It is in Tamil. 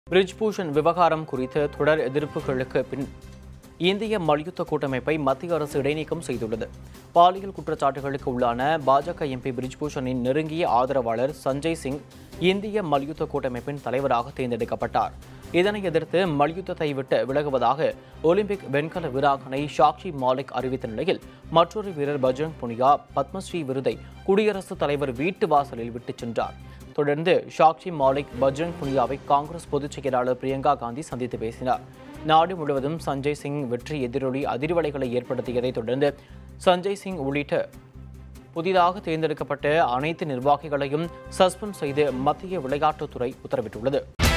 பிரிஜ்பூஷன் விவகாரம் குறித்து தொடர் எதிர்ப்புகளுக்கு பின் இந்திய மல்யுத்த கூட்டமைப்பை மத்திய அரசு இடைநீக்கம் செய்துள்ளது பாலியல் குற்றச்சாட்டுகளுக்கு உள்ளான பாஜக எம்பி பிரிஜ்பூஷனின் நெருங்கிய ஆதரவாளர் சஞ்சய் சிங் இந்திய மல்யுத்த கூட்டமைப்பின் தலைவராக தேர்ந்தெடுக்கப்பட்டார் இதனை எதிர்த்து மல்யுத்தத்தை விட்டு விலகுவதாக ஒலிம்பிக் வெண்கல வீராங்கனை சாக்ஷி மாலிக் அறிவித்த நிலையில் மற்றொரு வீரர் பஜ்ரங் புனியா பத்மஸ்ரீ விருதை குடியரசுத் தலைவர் வீட்டு வாசலில் விட்டுச் சென்றார் தொடர்ந்து சாக்ஷி மாலிக் பஜ்ரங் புனியாவை காங்கிரஸ் பொதுச் செயலாளர் பிரியங்கா காந்தி சந்தித்து பேசினார் நாடு முழுவதும் சஞ்சய் சிங் வெற்றி எதிரொலி அதிர்வலைகளை ஏற்படுத்தியதைத் தொடர்ந்து சஞ்சய் சிங் உள்ளிட்ட புதிதாக தேர்ந்தெடுக்கப்பட்ட அனைத்து நிர்வாகிகளையும் சஸ்பெண்ட் செய்து மத்திய விளையாட்டுத்துறை உத்தரவிட்டுள்ளது